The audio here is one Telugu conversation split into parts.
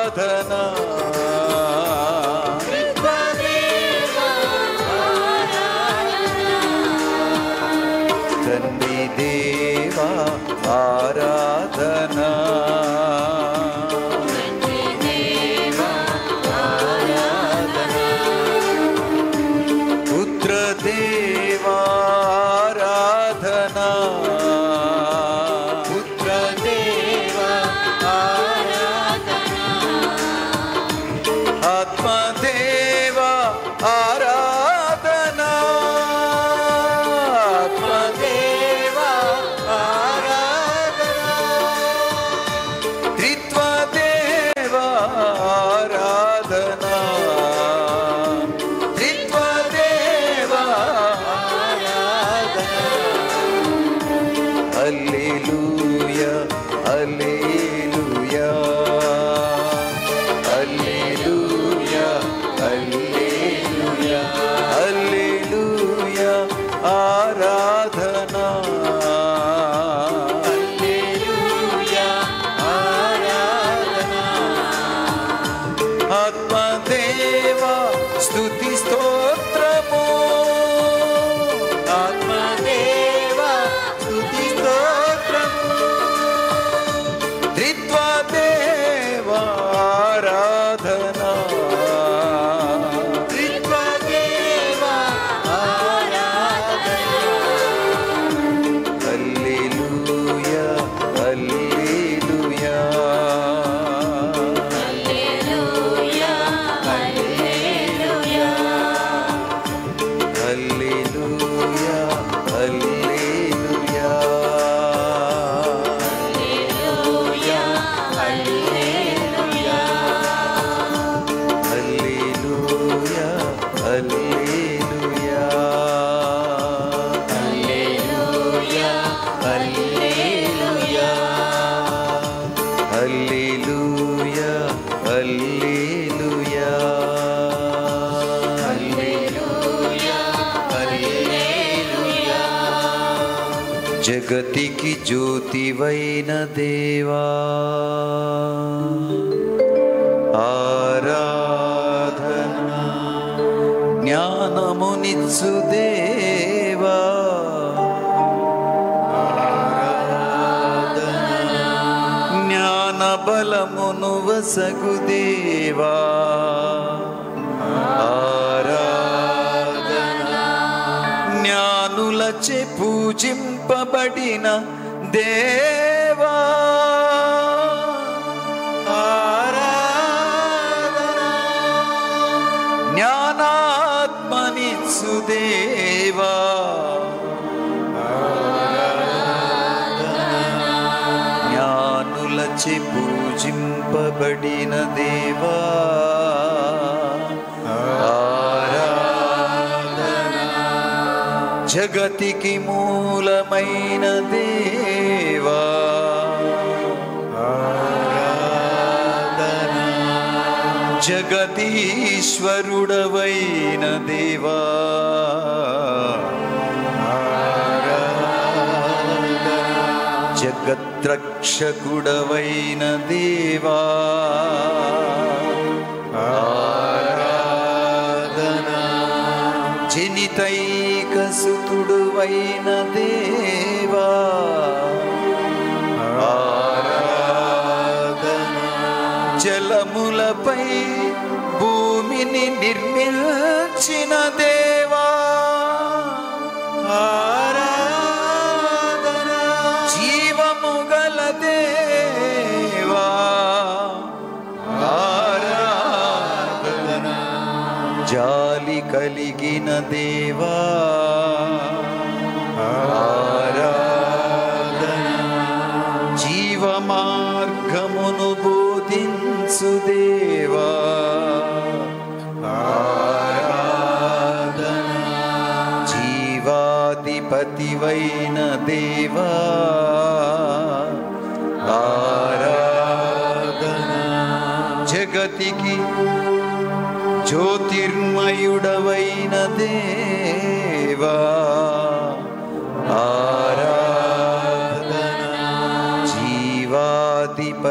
ఆరాధనా తండ్రి దేవా ఆరాధనా పుత్ర దేవా ఆరాధనా పుత్ర దేవా ఆత్మదేవా ఆరాధనా ఆత్మదేవా ఆరాధనా త్రిత్వదేవా ఆరాధనా త్రిత్వదేవా ఆరాధనా హల్లెలూయా హల్లెలూయా హల్లెలూయా హల్లెలూయా హల్లెలూయా ఆరాధనా హల్లెలూయా ఆరాధనా ఆత్మదేవా స్తుతి స్తోత్రము ఆత్మదేవా స్తుతి స్తోత్రము త్రిత్వదేవా ఆరాధనా త్రిత్వదేవా ఆరాధనా హల్లెలూయా హల్లెలూయా హల్లెలూయా హల్లెలూయా హల్లెలూయా హల్లెలూయా హల్లెలూయా హల్లెలూయా హల్లెలూయా హల్లెలూయా హల్లెలూయా జగతికి జ్యోతివైన దేవా ఆరాధన జ్ఞానమునిచ్చు దేవా జ్ఞాన బలమును వసగు దేవా ఆరాధన జ్ఞానులచే పూజింపబడిన దేవా ఆరాధన జ్ఞానాత్మనిచ్చు దేవా జ్ఞానులచే పూజింపబడిన దేవా ఆరాధన జగతికి మూలమైన దేవా ఆరాధన జగదీశ్వరుడవైన దేవా జగద్రక్షకుడవైన దేవా ఆరాధన జనితైక సుతుడువైన దేవా ఆరాధన జలములపై భూమిని నిర్మించిన దేవా ఆరాధన జీవము గల దేవా ఆరాధన జాలి కలిగిన దేవా ఆరాధన జీవ మార్గమును బోధించు దేవా ఆరాధన జీవాధిపతివైన దేవా ఆరాధన జగతికి జ్యోతిర్మయుడవైన దేవా ఆరాధన జీవాధిపతి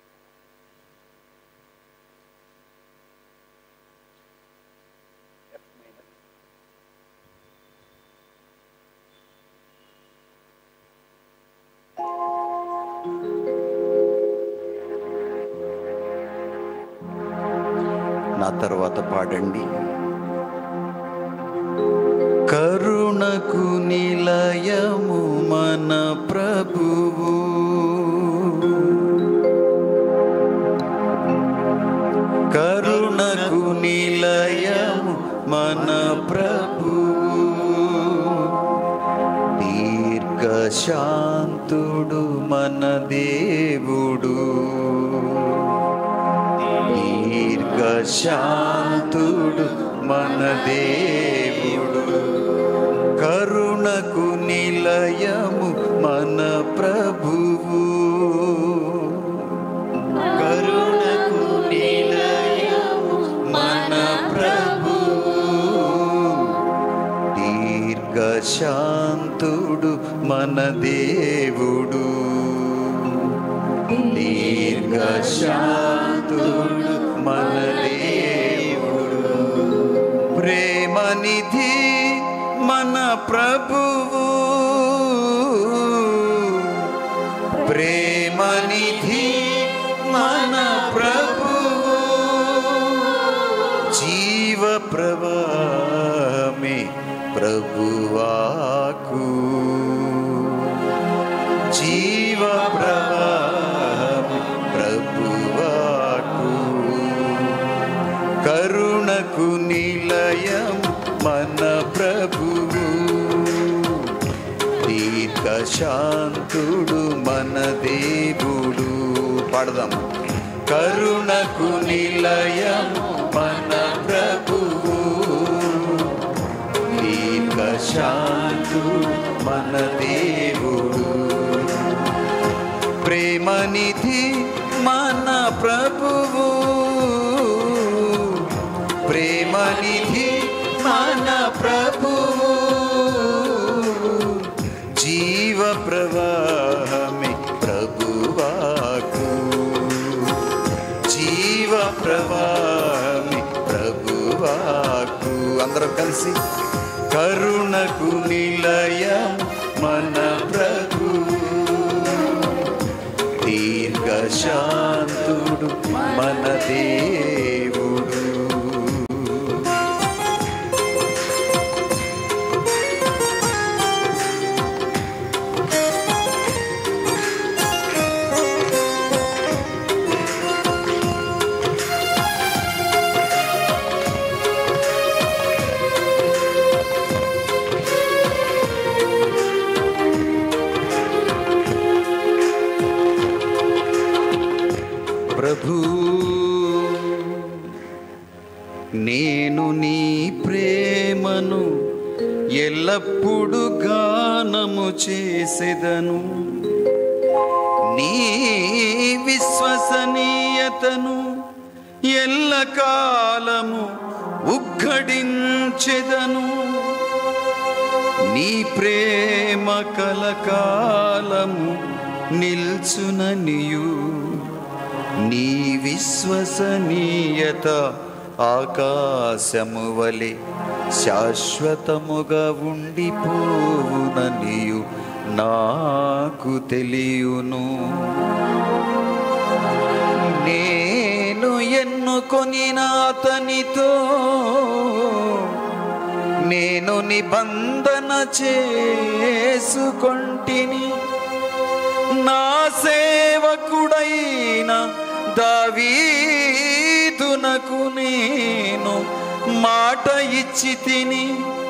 నా తర్వాత పాడండి కరుణకు నిలయము మన ప్రభువు కరుణకు నిలయము మన ప్రభువు దీర్ఘశాంతుడు మన దేవుడు దీర్ఘశాంతుడు మన దేవుడు కరుణకు నిలయము మన ప్రభువు కరుణకు నిలయము మన ప్రభువు దీర్ఘశాంతుడు మన దేవుడు దీర్ఘశాంతుడు మన దేవుడు ప్రేమనిధి మన ప్రభువు ప్రేమనిధి మన ప్రభువు జీవ ప్రవామే ప్రభువాకు జీవ ప్రవాహం ప్రభువాకు కరుణకు నిలయం మన ప్రభువు దీర్ఘశాంతుడు మన దేవుడు పాడదాం కరుణకు నిలయం మన ప్రభువు దీర్ఘశాంతుడు మన దేవుడు ప్రేమనిధి మన ప్రభువు ప్రేమనిధి మన ప్రభువు జీవ ప్రవాహమే ప్రభువాకు జీవ ప్రవాహమే ప్రభువాకు అందరూ కలిసి కరుణకు నిలయం మన ప్రభువు దీర్ఘశాంతుడు మన దేవుడు ప్రభు నేను నీ ప్రేమను ఎల్లప్పుడు గానము చేసెదను నీ విశ్వసనీయతను ఎల్లకాలము ఉగ్గడించెదను నీ ప్రేమ కలకాలము నిల్చుననియు నీ విశ్వసనీయత ఆకాశము వలె శాశ్వతముగా ఉండిపోవుననియు నాకు తెలియును నేను ఎన్నుకొనిన అతనితో నేను నిబంధన చేసుకొంటిని నా సేవకుడైన దావీదునకు నేను మాట ఇచ్చి తిని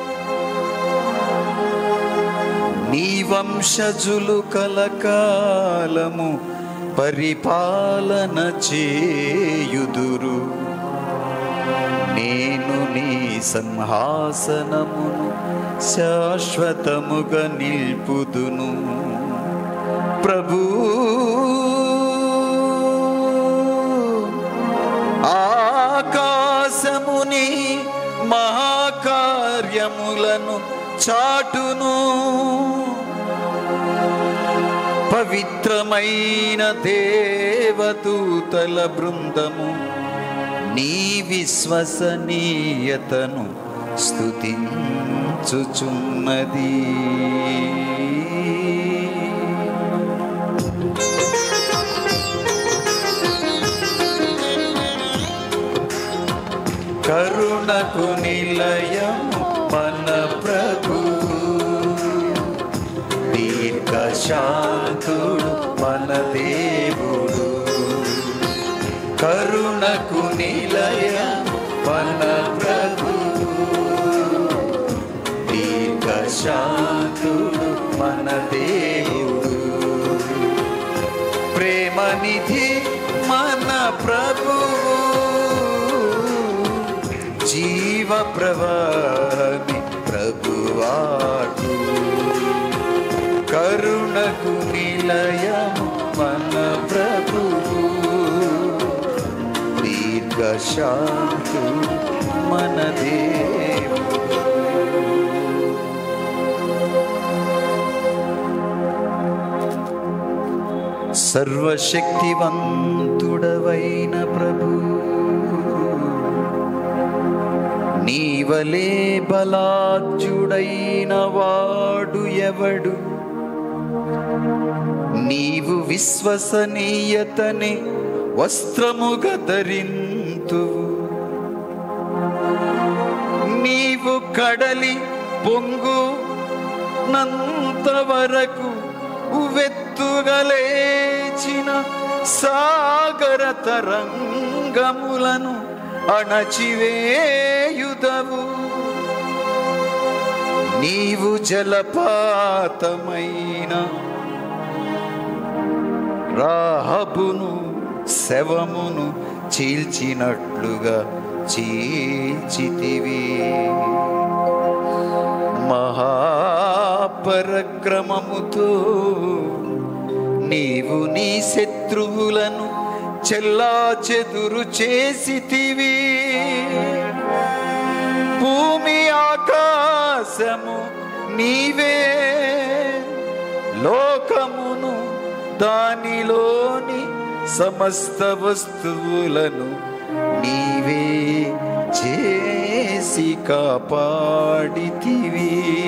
నీ వంశజులు కలకాలము పరిపాలన చేయుదురు నేను నీ సింహాసనమును శాశ్వతముగా నిల్పుదును ప్రభు ఆకాశముని మహాకార్యములను చాటును పవిత్రమైన దేవదూతల బృందము నీ విశ్వసనీయతను స్తుతించుచున్నది కరుణకు నిలయము మన ప్రభు దీర్ఘశాంతుడు మన దేవుడు కరుణకు నిలయం మన ప్రభు దీర్ఘశాంతుడు మన దేవుడు ప్రేమనిధి మన ప్రభు జీవ ప్రవాహి ప్రభువాకు కరుణకు నిలయము మన ప్రభు దీర్ఘశాంతు మన దేవుడు సర్వశక్తివంతుడవైన ప్రభు నీవలే బలాజ్జుడైన వాడు ఎవడు నీవు విశ్వసనీయతని వస్త్రముగా ధరింతువు నీవు కడలి పొంగు నంత వరకు ఉవ్వెత్తుగలేచిన సాగర తరంగములను అణచివేయుదవు నీవు జలపాతమైన రాహబును శవమును చీల్చినట్లుగా చీల్చితివి మహాపరక్రమముతో నీవు నీ శత్రువులను చెల్లా చెదురు చేసితివి భూమి ఆకాశము నీవే లోకమును దానిలోని సమస్త వస్తువులను నీవే చేసి కాపాడితివి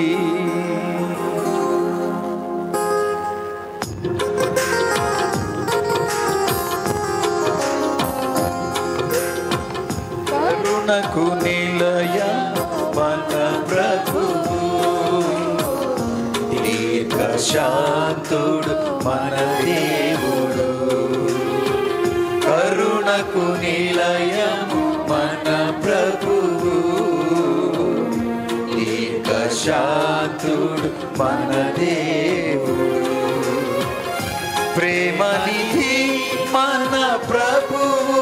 కరుణకు నిలయ మన ప్రభువు దీర్ఘశాంతుడు మన దేవుడు కరుణకు నిలయము మన ప్రభువు దీర్ఘశాంతుడు మన దేవుడు ప్రేమనిధి మన ప్రభువు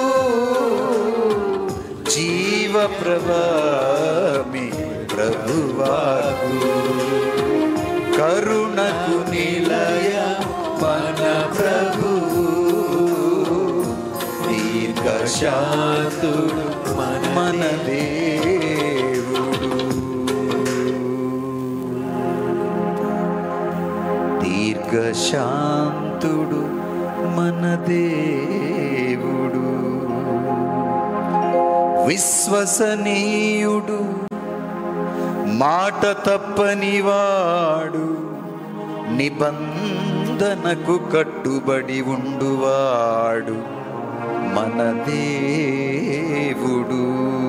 జీవ ప్రభామి ప్రభువాకు కరుణకు నిలయ మన ప్రభువు దీర్ఘశాంతుడు మన దేవుడు దీర్ఘశాంతుడు మన దేవుడు విశ్వసనీయుడు మాట తప్పనివాడు నిబంధనకు కట్టుబడి ఉండువాడు మన దేవుడు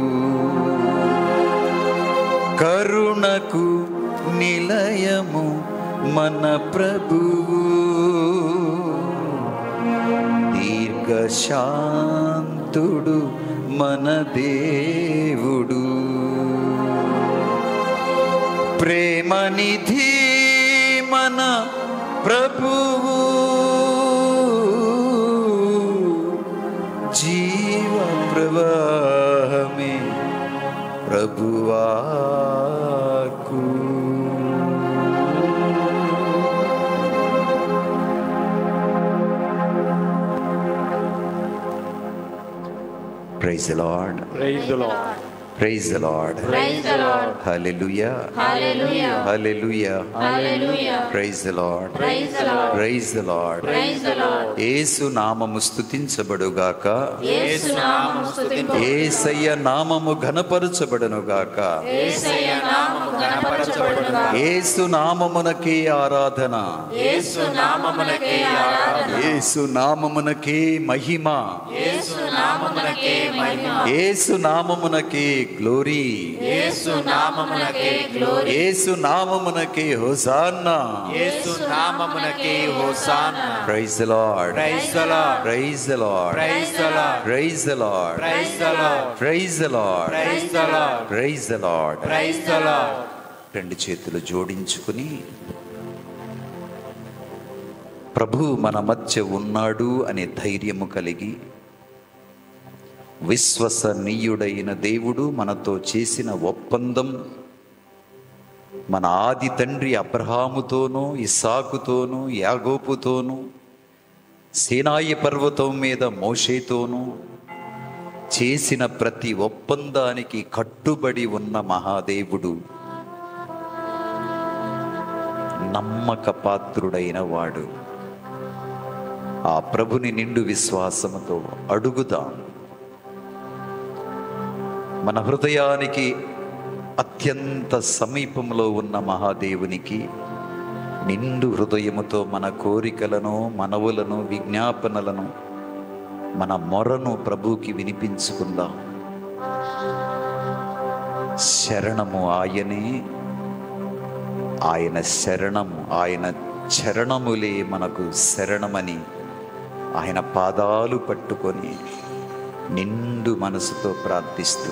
కరుణకు నిలయము మన ప్రభువు దీర్ఘశాంతుడు మన దేవుడు ప్రేమనిధి మన ప్రభువు జీవ ప్రవాహమే ప్రభువాకు praise lord praise the Lord praise the lord Praise the Lord. Hallelujah Hallelujah. Hallelujah Hallelujah. Praise the lord Praise the Lord. Praise the lord Praise the Lord. యేసు నామము స్తుతించబడుగాక యేసు నామము స్తుతింపు. ఏసయ్య నామము ఘనపరచబడునుగాక యేసయ్య నామము ఘనపరచబడునుగా. యేసు నామమునకే ఆరాధన యేసు నామమునకే ఆరాధన. యేసు నామమునకే మహిమ యేసు నామమునకే మహిమ. యేసు నామమునకే గ్లోరీ యేసు నామమునకే గ్లోరీ. యేసు నామమునకే హోసాన్నా యేసు నామమునకే hosanna praise the Lord praise the Lord praise the Lord praise the Lord praise the Lord praise the Lord praise the Lord praise the Lord praise the Lord praise the Lord రెండు చేతులు జోడించుకుని ప్రభు మన మధ్య ఉన్నాడు అనే ధైర్యము కలిగి విశ్వసనీయుడైన దేవుడు మనతో చేసిన ఒప్పందం మన ఆది తండ్రి అబ్రహాముతోనూ ఇస్సాకుతోనూ యాగోపుతోనూ సేనాయి పర్వతం మీద మోషేతోనూ చేసిన ప్రతి ఒప్పందానికి కట్టుబడి ఉన్న మహాదేవుడు నమ్మక పాత్రుడైన వాడు ఆ ప్రభుని నిండు విశ్వాసముతో అడుగుదాం మన హృదయానికి అత్యంత సమీపంలో ఉన్న మహాదేవునికి నిండు హృదయముతో మన కోరికలను మనవులను విజ్ఞాపనలను మన మొరను ప్రభుకి వినిపించుకుందాం శరణము ఆయనే ఆయన శరణము ఆయన చరణములే మనకు శరణమని ఆయన పాదాలు పట్టుకొని నిండు మనసుతో ప్రార్థిస్తూ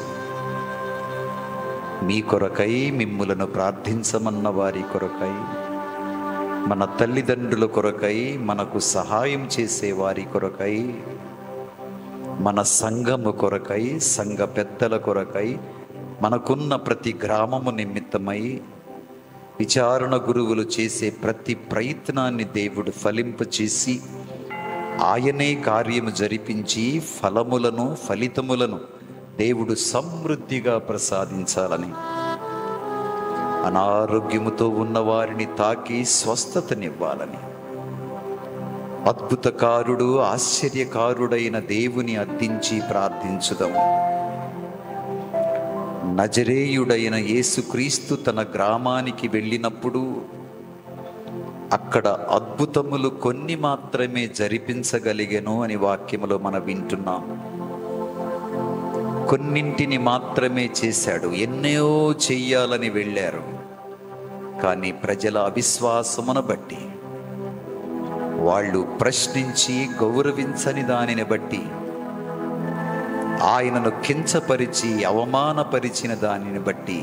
మీ కొరకై మిమ్ములను ప్రార్థించమన్న వారి కొరకై మన తల్లిదండ్రుల కొరకై మనకు సహాయం చేసే వారి కొరకై మన సంఘము కొరకై సంఘ పెద్దల కొరకై మనకున్న ప్రతి గ్రామము నిమిత్తమై విచారణ గురువులు చేసే ప్రతి ప్రయత్నాన్ని దేవుడు ఫలింపచేసి ఆయనే కార్యము జరిపించి ఫలములను ఫలితములను దేవుడు సమృద్ధిగా ప్రసాదించాలని అనారోగ్యముతో ఉన్న వారిని తాకి స్వస్థతనివ్వాలని అద్భుతకారుడు ఆశ్చర్యకారుడైన దేవుని అద్దించి ప్రార్థించుదాం నజరేయుడైన యేసుక్రీస్తు తన గ్రామానికి వెళ్ళినప్పుడు అక్కడ అద్భుతములు కొన్ని మాత్రమే జరిపించగలిగెను అని వాక్యములో మనం వింటున్నాం కొన్నింటిని మాత్రమే చేశాడు ఎన్నో చెయ్యాలని వెళ్ళారు కానీ ప్రజల అవిశ్వాసమును బట్టి వాళ్ళు ప్రశ్నించి గౌరవించని దానిని బట్టి ఆయనను కించపరిచి అవమానపరిచిన దానిని బట్టి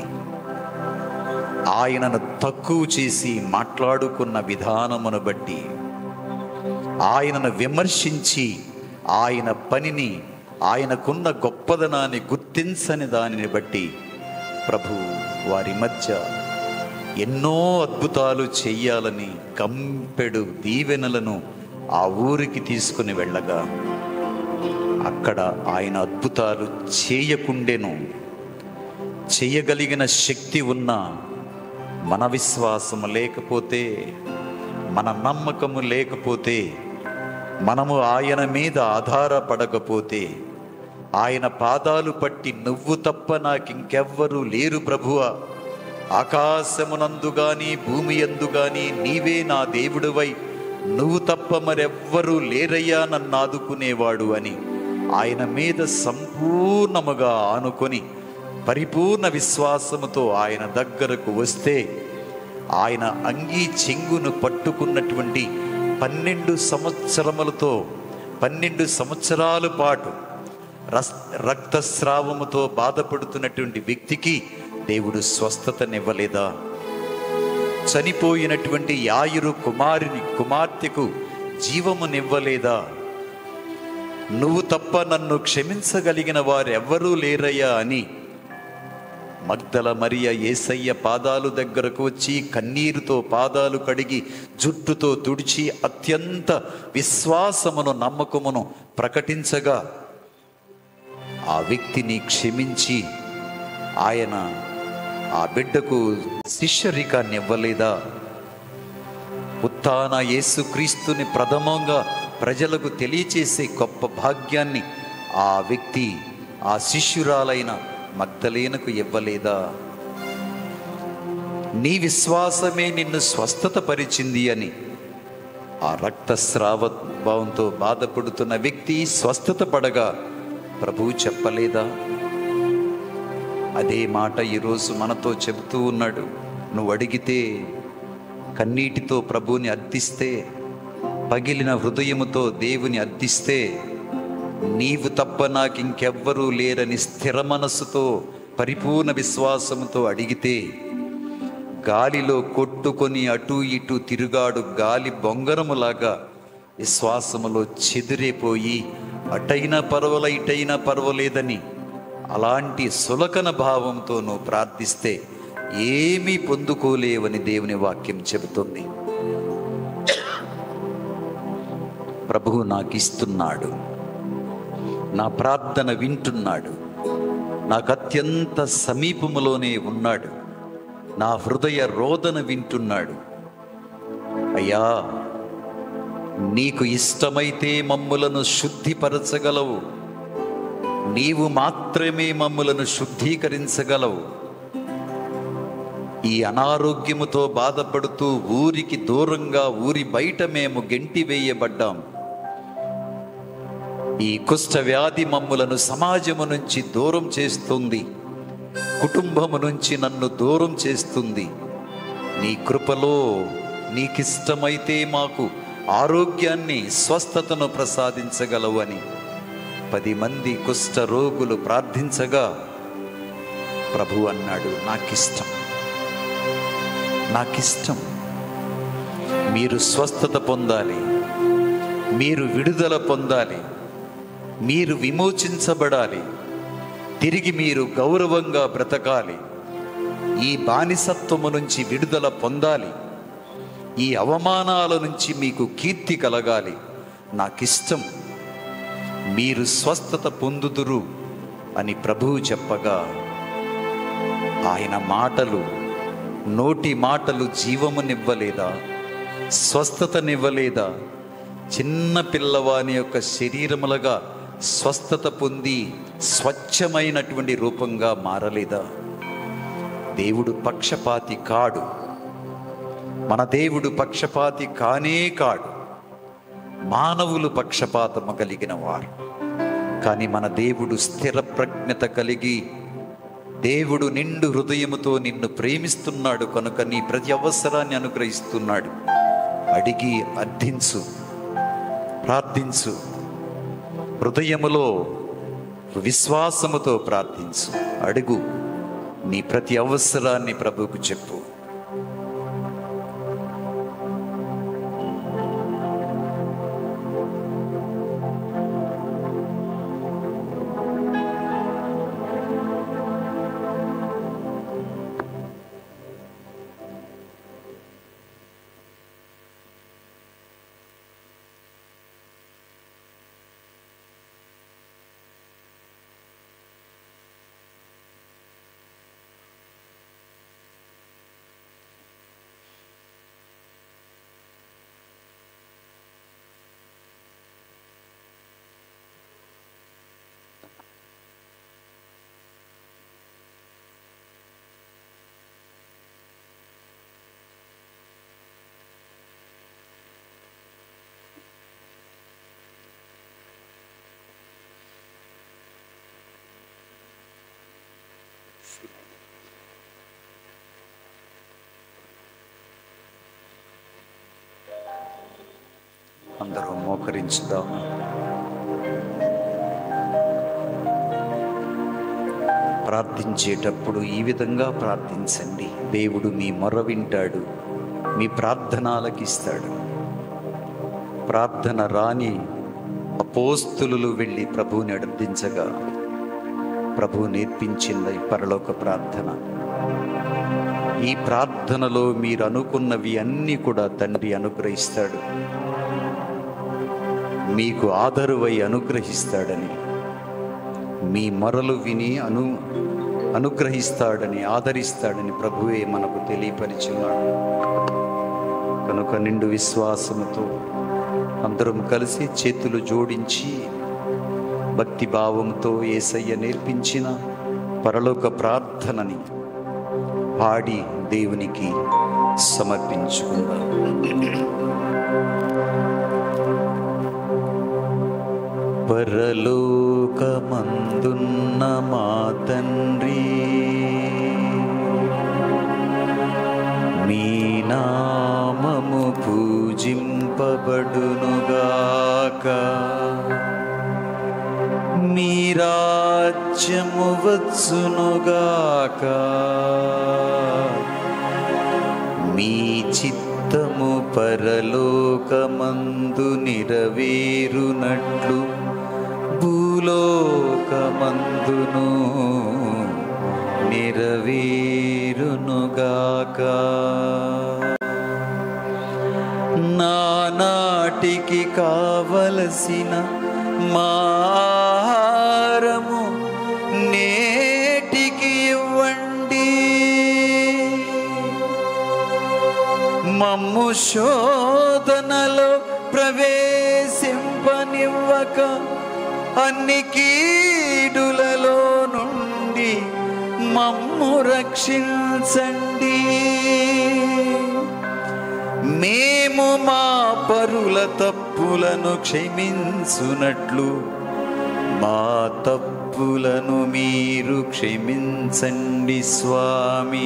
ఆయనను తక్కువ చేసి మాట్లాడుకున్న విధానమును బట్టి ఆయనను విమర్శించి ఆయన పనిని ఆయనకున్న గొప్పదనాన్ని గుర్తించని దానిని బట్టి ప్రభు వారి మధ్య ఎన్నో అద్భుతాలు చెయ్యాలని కంపెడు దీవెనలను ఆ ఊరికి తీసుకుని వెళ్ళగా అక్కడ ఆయన అద్భుతాలు చేయకుండెను చేయగలిగిన శక్తి ఉన్నా మన విశ్వాసము లేకపోతే మన నమ్మకము లేకపోతే మనము ఆయన మీద ఆధారపడకపోతే ఆయన పాదాలు పట్టి నువ్వు తప్ప నాకింకెవ్వరూ లేరు ప్రభువా ఆకాశమునందు గాని భూమి యందు గాని నీవే నా దేవుడివై నువ్వు తప్ప మరెవ్వరూ లేరయ్యా నన్ను ఆదుకునేవాడు అని ఆయన మీద సంపూర్ణముగా ఆనుకొని పరిపూర్ణ విశ్వాసముతో ఆయన దగ్గరకు వస్తే ఆయన అంగీ చెంగును పట్టుకున్నటువంటి పన్నెండు సంవత్సరములతో పన్నెండు సంవత్సరాల పాటు రస్ రక్తస్రావముతో బాధపడుతున్నటువంటి వ్యక్తికి దేవుడు స్వస్థతనివ్వలేదా చనిపోయినటువంటి యాయురు కుమారుని కుమార్తెకు జీవమునివ్వలేదా నువ్వు తప్ప నన్ను క్షమించగలిగిన వారెవ్వరూ లేరయ్యా అని మగ్దల మరియ ఏసయ్య పాదాలు దగ్గరకు వచ్చి కన్నీరుతో పాదాలు కడిగి జుట్టుతో తుడిచి అత్యంత విశ్వాసమును నమ్మకమును ప్రకటించగా ఆ వ్యక్తిని క్షమించి ఆయన ఆ బిడ్డకు శిష్యరికాన్ని ఇవ్వలేదా ఉత్థాన యేసుక్రీస్తుని ప్రథమంగా ప్రజలకు తెలియచేసే గొప్ప భాగ్యాన్ని ఆ వ్యక్తి ఆ శిష్యురాలైన మగ్ధలేనకు ఇవ్వలేదా నీ విశ్వాసమే నిన్ను స్వస్థత పరిచింది అని ఆ రక్తస్రావ భావంతో బాధపడుతున్న వ్యక్తి స్వస్థత పడగా ప్రభువు చెప్పలేదా అదే మాట ఈరోజు మనతో చెబుతూ ఉన్నాడు నువ్వు అడిగితే కన్నీటితో ప్రభువుని అర్థిస్తే పగిలిన హృదయముతో దేవుని అర్థిస్తే నీవు తప్ప నాకు ఇంకెవ్వరూ లేరని స్థిర మనస్సుతో పరిపూర్ణ విశ్వాసముతో అడిగితే గాలిలో కొట్టుకొని అటు ఇటు తిరుగాడు గాలి బొంగరములాగా విశ్వాసములో చెదిరిపోయి అటైనా పర్వాల ఇటైనా పర్వాలేదని అలాంటి సులకన భావంతో నువ్వు ప్రార్థిస్తే ఏమీ పొందుకోలేవని దేవుని వాక్యం చెబుతుంది ప్రభువు నాకు ఇస్తున్నాడు నా ప్రార్థన వింటున్నాడు నాకు అత్యంత సమీపములోనే ఉన్నాడు నా హృదయ రోదన వింటున్నాడు అయ్యా నీకు ఇష్టమైతే మమ్ములను శుద్ధిపరచగలవు నీవు మాత్రమే మమ్ములను శుద్ధీకరించగలవు ఈ అనారోగ్యముతో బాధపడుతూ ఊరికి దూరంగా ఊరి బయట మేము గెంటి వేయబడ్డాం ఈ కుష్ఠ వ్యాధి మమ్ములను సమాజము నుంచి దూరం చేస్తుంది కుటుంబము నుంచి నన్ను దూరం చేస్తుంది నీ కృపలో నీకిష్టమైతే మాకు ఆరోగ్యాన్ని స్వస్థతను ప్రసాదించగలవు అని పది మంది కుష్ఠ రోగులు ప్రార్థించగా ప్రభు అన్నాడు నాకిష్టం నాకిష్టం మీరు స్వస్థత పొందాలి మీరు విడుదల పొందాలి మీరు విమోచించబడాలి తిరిగి మీరు గౌరవంగా బ్రతకాలి ఈ బానిసత్వము నుంచి విడుదల పొందాలి ఈ అవమానాల నుంచి మీకు కీర్తి కలగాలి నాకిష్టం మీరు స్వస్థత పొందుదురు అని ప్రభువు చెప్పగా ఆయన మాటలు నోటి మాటలు జీవమునివ్వలేదా స్వస్థతనివ్వలేదా చిన్న పిల్లవాని యొక్క శరీరములుగా స్వస్థత పొంది స్వచ్ఛమైనటువంటి రూపంగా మారలేదా దేవుడు పక్షపాతి కాడు మన దేవుడు పక్షపాతి కానే కాడు మానవులు పక్షపాతము కలిగిన వారు కానీ మన దేవుడు స్థిర ప్రజ్ఞత కలిగి దేవుడు నిండు హృదయముతో నిన్ను ప్రేమిస్తున్నాడు కనుక నీ ప్రతి అవసరాన్ని అనుగ్రహిస్తున్నాడు అడిగి అర్థించు ప్రార్థించు హృదయములో విశ్వాసముతో ప్రార్థించు అడుగు నీ ప్రతి అవసరాన్ని ప్రభువుకు చెప్పు అందరూ మోకరించుదాం ప్రార్థించేటప్పుడు ఈ విధంగా ప్రార్థించండి దేవుడు మీ మొర వింటాడు మీ ప్రార్థన ఆలకిస్తాడు ప్రార్థన రాని అపోస్తులు వెళ్ళి ప్రభువుని అర్థించగా ప్రభు నేర్పించింది పరలోక ప్రార్థన ఈ ప్రార్థనలో మీరు అనుకున్నవి అన్నీ కూడా తండ్రి అనుగ్రహిస్తాడు మీకు ఆదరువై అనుగ్రహిస్తాడని మీ మొరలు విని అను అనుగ్రహిస్తాడని ఆదరిస్తాడని ప్రభువే మనకు తెలియపరిచున్నాడు కనుక నిండు విశ్వాసముతో అందరం కలిసి చేతులు జోడించి భక్తి భావంతో ఏసయ్య నేర్పించిన పరలోక ప్రార్థనని పాడి దేవునికి సమర్పించుకుందాం పరలోకమందున్న మా తండ్రి మీ నామము పూజింపబడునుగాక మీ రాజ్యము వచ్చునుగాక మీ చిత్తము పరలోకమందు నెరవేరునట్లు భూలోకమందును నెరవేరునుగాక నానాటికి కావలసిన మారము నేటికి ఇవ్వండి మమ్ము శోధనలో ప్రవేశింపనివ్వక అన్ని కీడులలో నుండి మమ్ము రక్షించండి మేము మా పరుల తప్పులను క్షమించునట్లు మా తప్పులను మీరు క్షమించండి స్వామి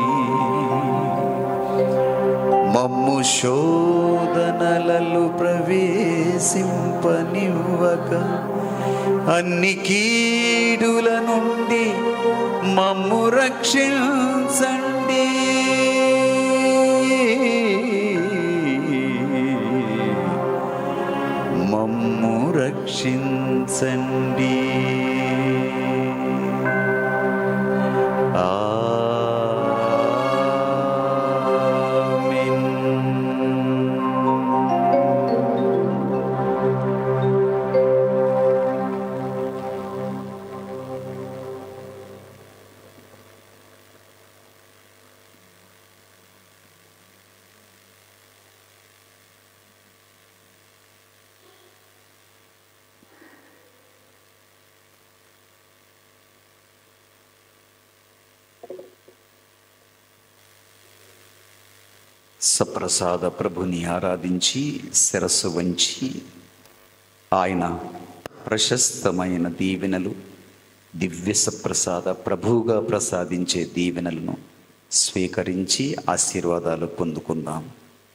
మమ్ము శోధనలలో ప్రవేశింపనివ్వక అన్ని కీడుల నుండి మమ్ము రక్షించండి మమ్ము రక్షించండి ఆమేన్. సప్రసాద ప్రభుని ఆరాధించి శిరస్సు వంచి ఆయన ప్రశస్తమైన దీవెనలు దివ్య సప్రసాద ప్రభువుగా ప్రసాదించే దీవెనలను స్వీకరించి ఆశీర్వాదాలు పొందుకుందాం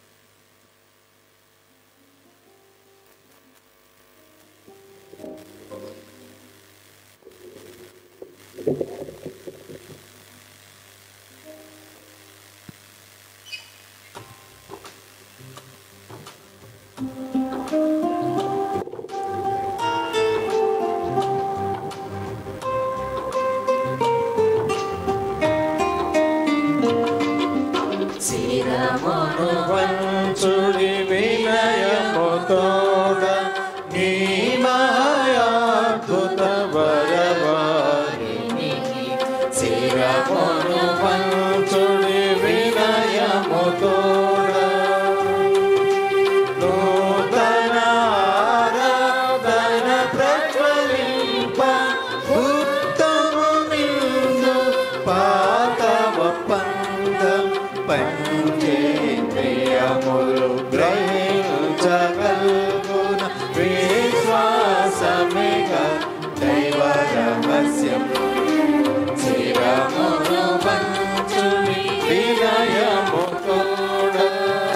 వంచుడి వినయముతోడ నీ మాయాద్భుత వరవారిని శిరమును వంచుడి వినయముతోడ నూతన ఆరాధన ప్రజ్వలింప ఉత్తము నిందు పాత ఒప్పందం పంచేంద్రియములు గ్రహించగల్గున విశ్వాసమిగ దైవ రహస్యం శిరమును వంచుని వినయము కూడా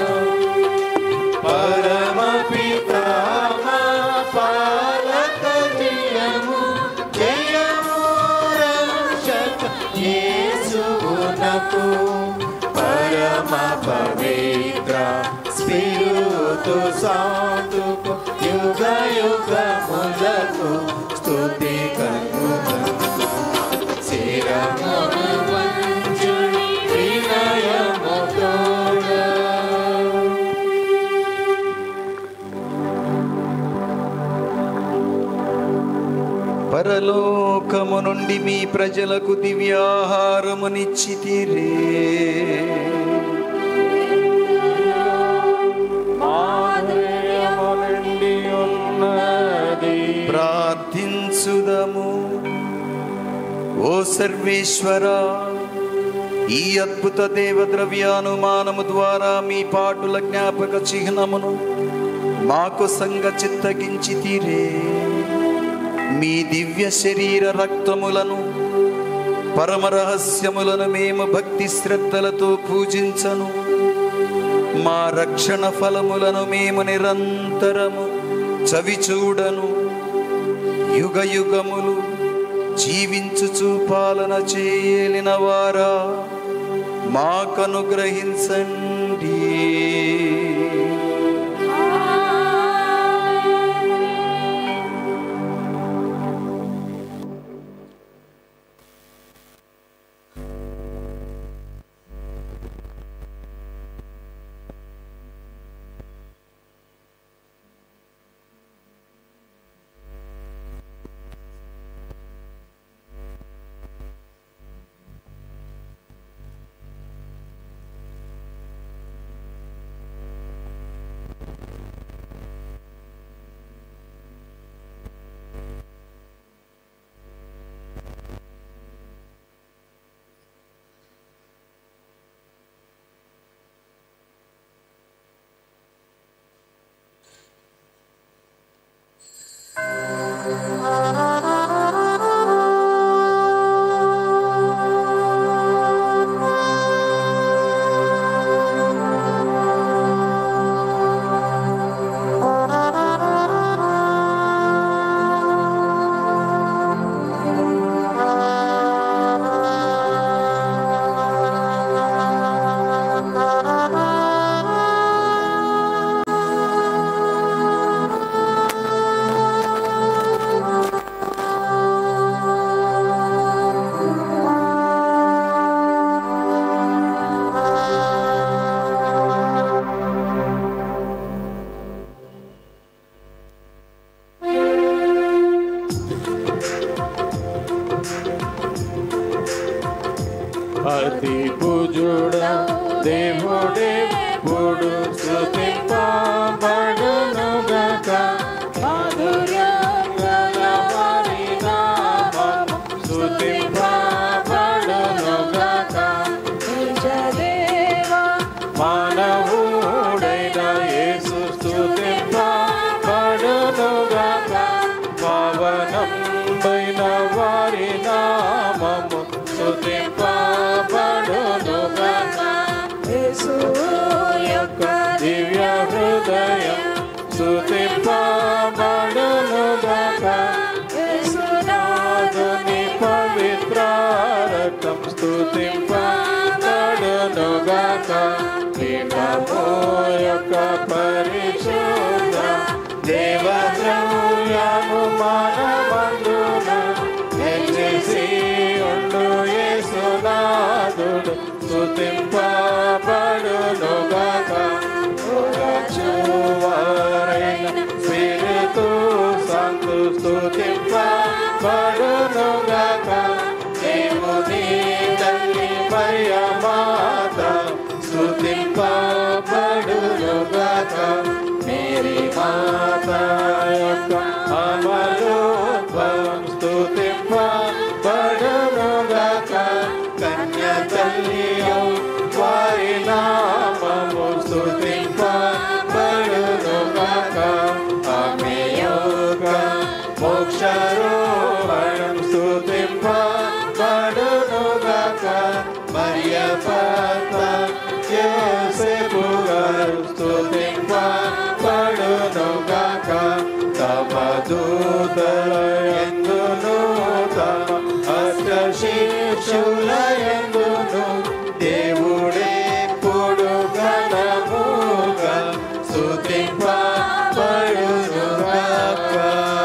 పరమ పితామా పాలక జయము జయము రక్షక యేసునకు పరమ పవిత్ర స్పిరుతు సాతుకు యుగ యుగములకు స్తుతి కలుగును శిరమును వంచుని వినయము తోడా పరలోకమున నుండి మీ ప్రజలకు దివ్యాహారమునిచ్చితిరే మాధుర్యము నిండి ఉన్నది ప్రార్థించుదము ఓ సర్వేశ్వర ఈ అద్భుత దేవ ద్రవ్యానుమానము ద్వారా మీ పాటుల జ్ఞాపక చిహ్నమును మాకు సంగ చిత్తగించి తీరే మీ దివ్య శరీర రక్తములను పరమ రహస్యములను మేము భక్తి శ్రద్ధలతో పూజించను మా రక్షణ ఫలములను మేము నిరంతరము చవి చూడను యుగ యుగములు జీవించుచు పాలన చేయలిన వారా మాకనుగ్రహించండి అతి పూజుడ దేవుడే పుడు స్తుతింపబడునుగాక మాధుర్యం గల వారి నామము స్తుతింపబడునుగాక మానవుడైన యేసు స్తుతింపబడునుగాక పావనంబైన వారి నామము స్తుతింపబడునుగాక యేసు యొక్క దివ్య హృదయం స్తుతింపబడునుగాక యేసునాథుని పవిత్ర రక్తం స్తుతింపబడునుగాక పీఠము యొక్క పరిశుద్ధ దేవద్రవ్యము మనమందున హెచ్చేసి ఉండు యేసునాథుడు స్తుతింపబడునుగాక చూవారైన స్పిరితు సంతు స్తుతింపబడునుగాక దేవుని తల్లి మరియమాత స్తుతింపబడునుగాక మేరీ మాత యొక్క అమలోద్భవం స్తుతింపబడునుగాక కన్య తల్లియో వారి నామము స్తుతింపబడునుగాక ఆమె యొక్క మోక్షరోహణం స్తుతింపబడునుగాక మరియ పత యోసేపు గారు స్తుతింపబడునుగాక తమ దూతల ఎందును తమ అష్ట శిష్యుల ఎందును దేవుడే పొడు ఘనముగా స్తుతింపబడునుగాక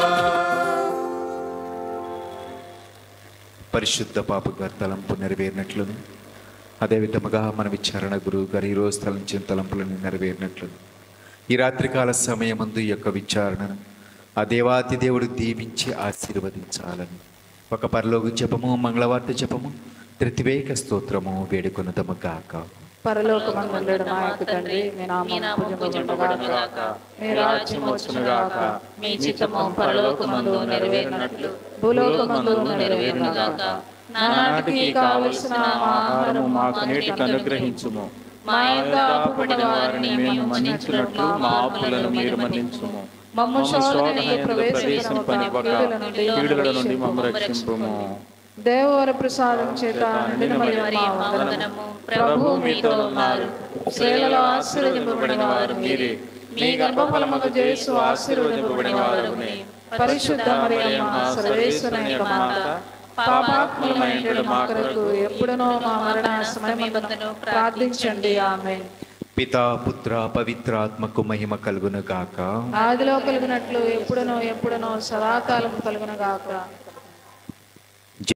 పరిశుద్ధ పాప గారి తలంపు నెరవేరినట్లును అదే విధముగా మన విచారణ గురువు గారు ఈరోజు తలంచిన తలంపులను నెరవేరినట్లును ఈ రాత్రికాల సమయమందు ఈ యొక్క విచారణను ఆ దేవాతి దేవుడు దీవించి ఆశీర్వదించాలని ఒక పరలోక జపము మంగళవార్త జపము త్రితివేక స్తోత్రము వేడుకొనుదము గాక పరలోకమందుండడు మా యొక్క తండ్రి మీ నామం పూజింపబడుగాక మీ రాజ్యం వచ్చునుగాక మీ చిత్తము పరలోకమందు నెరవేరినట్లు భూలోకమందు నెరవేరునుగాక నానాటికి కావలసిన మా ఆహారము మాకు నేటికి అనుగ్రహించుము మా యొక్క అప్పుపడిన వారిని మేము మన్నించినట్లు మా అప్పులను మీరు మన్నించుము మమ్మ శోధనని ప్రవేశింపని కీడుల నుండి మమ్మ రక్షింపుము దేవవర ప్రసాదం చేత నిండిన మరియు మా వందనము ప్రభు మీతో ఉన్నారు స్త్రీలలో ఆశీర్వదింపబడిన వారు మీరే మీ గర్భఫలముకు చేసు ఆశీర్వదింపబడిన వారు పరిశుద్ధ మరియమ్మ సర్వేశ్వర యొక్క మాత పాపాత్ములమైన మా కొరకు ఎప్పుడునో మా మరణ సమయమందును ప్రార్థించండి ఆమె పితా పుత్ర పవిత్రాత్మకు మహిమ కలుగును గాక ఆదిలో కలిగినట్లు ఎప్పుడునో ఎప్పుడునో సదాకాలం కలుగును గాక